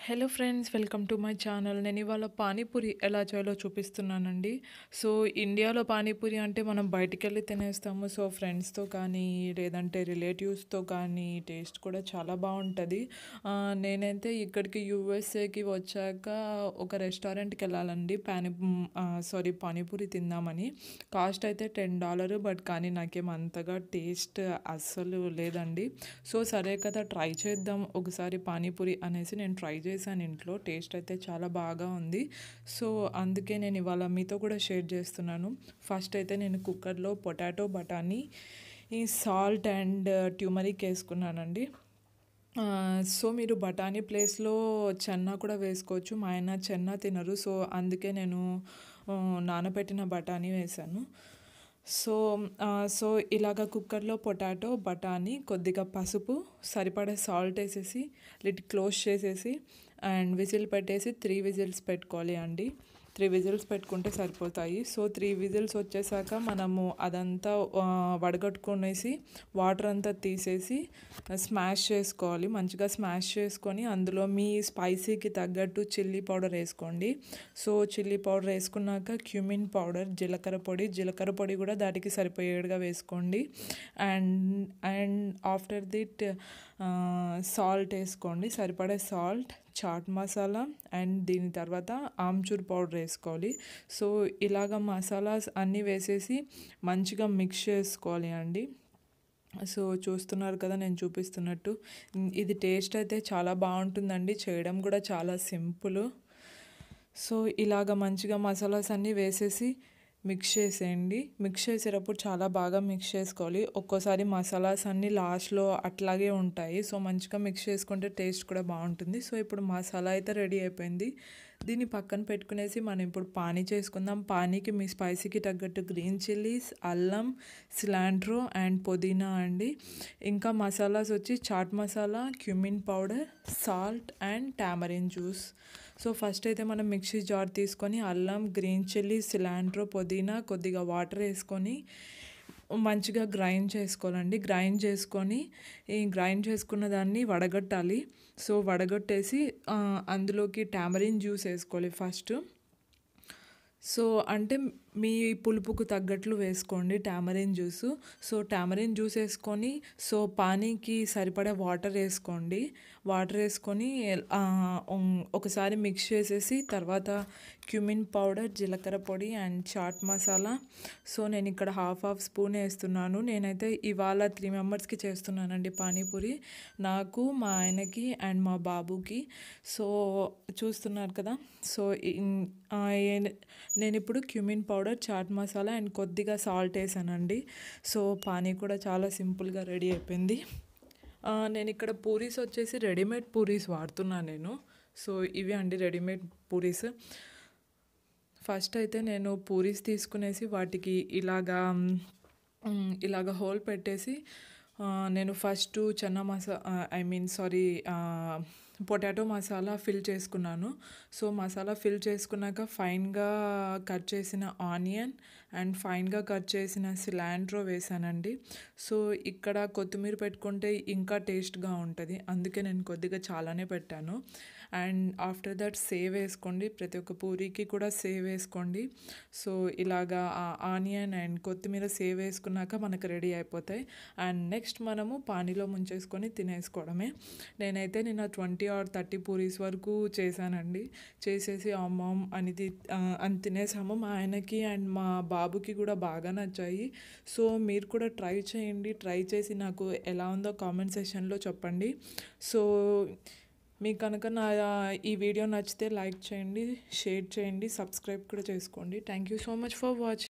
hello friends welcome to my channel నేను ఇవాళ పానీపూరి ఎలా చేయాలో చూపిస్తున్నానండి సో ఇండియాలో పానీపూరి అంటే మనం బయటికి వెళ్ళి తినేస్తాము సో ఫ్రెండ్స్తో కానీ లేదంటే రిలేటివ్స్తో కానీ టేస్ట్ కూడా చాలా బాగుంటుంది ఆ, నేనైతే ఇక్కడికి యూఎస్ఏకి వచ్చాక ఒక రెస్టారెంట్కి వెళ్ళాలండి పానీ సారీ పానీపూరి తిందామని కాస్ట్ అయితే టెన్ డాలర్ బట్ కానీ నాకేం అంతగా టేస్ట్ అస్సలు లేదండి సో సరే కదా ట్రై చేద్దాం ఒకసారి పానీపూరి అనేసి నేను ట్రై చేశాను ఇంట్లో టేస్ట్ అయితే చాలా బాగా ఉంది సో అందుకే నేను ఇవాళ మీతో కూడా షేర్ చేస్తున్నాను ఫస్ట్ అయితే నేను కుక్కర్లో పొటాటో బఠానీ ఈ సాల్ట్ అండ్ ట్యూమరిక్ వేసుకున్నానండి ఆ, సో మీరు బఠానీ ప్లేస్లో చెన్నా కూడా వేసుకోవచ్చు మా ఆయన చెన్నా తినరు సో అందుకే నేను ఆ, నానబెట్టిన బఠానీ వేశాను సో ఆ, సో ఇలాగ కుక్కర్లో పొటాటో బఠానీ కొద్దిగా పసుపు సరిపడే సాల్ట్ వేసేసి లిట్ క్లోజ్ చేసేసి అండ్ విజిల్ పెట్టేసి త్రీ విజిల్స్ పెట్టుకోవాలి అండి త్రీ విజిల్స్ పెట్టుకుంటే సరిపోతాయి సో త్రీ విజిల్స్ వచ్చేసాక మనము అదంతా ఆ, వడగట్టుకునేసి వాటర్ అంతా తీసేసి స్మాష్ చేసుకోవాలి మంచిగా స్మాష్ చేసుకొని అందులో మీ స్పైసీకి తగ్గట్టు చిల్లీ పౌడర్ వేసుకోండి సో చిల్లీ పౌడర్ వేసుకున్నాక క్యూమిన్ పౌడర్ జీలకర్ర పొడి జీలకర్ర పొడి కూడా దాటికి సరిపోయేట్టుగా వేసుకోండి and and after that salt వేసుకోండి సరిపడే సాల్ట్ చాట్ మసాలా అండ్ దీని తర్వాత ఆమ్చూర్ పౌడర్ వేసుకోవాలి సో ఇలాగ మసాలాస్ అన్నీ వేసేసి మంచిగా మిక్స్ చేసుకోవాలి అండి సో చూస్తున్నారు కదా నేను చూపిస్తున్నట్టు ఇది టేస్ట్ అయితే చాలా బాగుంటుందండి చేయడం కూడా చాలా సింపుల్ సో ఇలాగ మంచిగా మసాలాస్ అన్నీ వేసేసి మిక్స్ చేసేయండి మిక్స్ చేసేటప్పుడు చాలా బాగా మిక్స్ చేసుకోవాలి ఒక్కోసారి మసాలాస్ అన్నీ లాస్ట్లో అట్లాగే ఉంటాయి సో మంచిగా మిక్స్ చేసుకుంటే టేస్ట్ కూడా బాగుంటుంది సో ఇప్పుడు మసాలా అయితే రెడీ అయిపోయింది దీన్ని పక్కన పెట్టుకునేసి మనం ఇప్పుడు పానీ చేసుకుందాం పానీకి మీ స్పైసీకి తగ్గట్టు గ్రీన్ చిల్లీస్ అల్లం సిలాండ్రో అండ్ పుదీనా అండి ఇంకా మసాలాస్ వచ్చి chaat masala cumin powder salt and tamarind juice so first అయితే మనం మిక్సీ జార్ తీసుకొని అల్లం గ్రీన్ చిల్లీ సిలాండ్రో పుదీనా కొద్దిగా వాటర్ వేసుకొని మంచిగా గ్రైండ్ చేసుకోవాలండి గ్రైండ్ చేసుకొని ఈ గ్రైండ్ చేసుకున్న దాన్ని వడగట్టాలి సో వడగట్టేసి ఆ, అందులోకి టామరిన్ జ్యూస్ వేసుకోవాలి ఫస్ట్ సో అంటే మీ పులుపుకు తగ్గట్లు వేసుకోండి tamarind juice so tamarind juice వేసుకొని సో పానీకి సరిపడే వాటర్ వేసుకోండి వాటర్ వేసుకొని ఆ, ఉం- ఒకసారి మిక్స్ చేసేసి తర్వాత క్యూమిన్ పౌడర్ జీలకర్ర పొడి అండ్ చాట్ మసాలా సో నేను ఇక్కడ హాఫ్ హాఫ్ స్పూన్ వేస్తున్నాను నేనైతే ఇవాళ త్రీ మెంబర్స్కి చేస్తున్నానండి పానీపూరి నాకు మా ఆయనకి అండ్ మా బాబుకి సో చూస్తున్నారు కదా సో ఇన్- ఆ, ఏ- నేను ఇప్పుడు cumin powder chaat masala and కొద్దిగా సాల్ట్ వేసానండి సో పానీ కూడా చాలా సింపుల్గా రెడీ అయిపోయింది ఆ, నేను ఇక్కడ పూరీస్ వచ్చేసి రెడీమేడ్ పూరీస్ వాడుతున్నాను నేను సో ఇవి అండి రెడీమేడ్ పూరీస్ ఫస్ట్ అయితే నేను పూరీస్ తీసుకునేసి వాటికి ఇలాగా మ్, ఇలాగ హోల్ పెట్టేసి ఆ, నేను ఫస్ట్ చెన్న మసా I mean sorry potato masala fill చేసుకున్నాను సో మసాలా ఫిల్ చేసుకున్నాక ఫైన్గా కట్ చేసిన ఆనియన్ అండ్ ఫైన్గా కట్ చేసిన సిలాండ్రో వేసానండి సో ఇక్కడ కొత్తిమీర పెట్టుకుంటే ఇంకా టేస్ట్గా ఉంటుంది అందుకే నేను కొద్దిగా చాలానే పెట్టాను అండ్ ఆఫ్టర్ దట్ సేవ్ వేసుకోండి ప్రతి ఒక్క పూరీకి కూడా సేవ్ వేసుకోండి సో ఇలాగా ఆనియన్ అండ్ కొత్తిమీర సేవ్ వేసుకున్నాక మనకు రెడీ అయిపోతాయి అండ్ నెక్స్ట్ మనము పానీలో ముంచేసుకొని తినేసుకోవడమే నేనైతే నిన్న ట్వంటీ ఆర్ థర్టీ పూరీస్ వరకు చేశానండి చేసేసి ఆ మామ్ అనేది ఆ, అని తినేసాము మా ఆయనకి అండ్ మా బాబుకి కూడా బాగా నచ్చాయి సో మీరు కూడా ట్రై చేయండి ట్రై చేసి నాకు ఎలా ఉందో కామెంట్ సెషన్లో చెప్పండి సో మీకు కనుక నా ఈ వీడియో నచ్చితే లైక్ చేయండి షేర్ చేయండి సబ్స్క్రైబ్ కూడా చేసుకోండి thank you so much for watching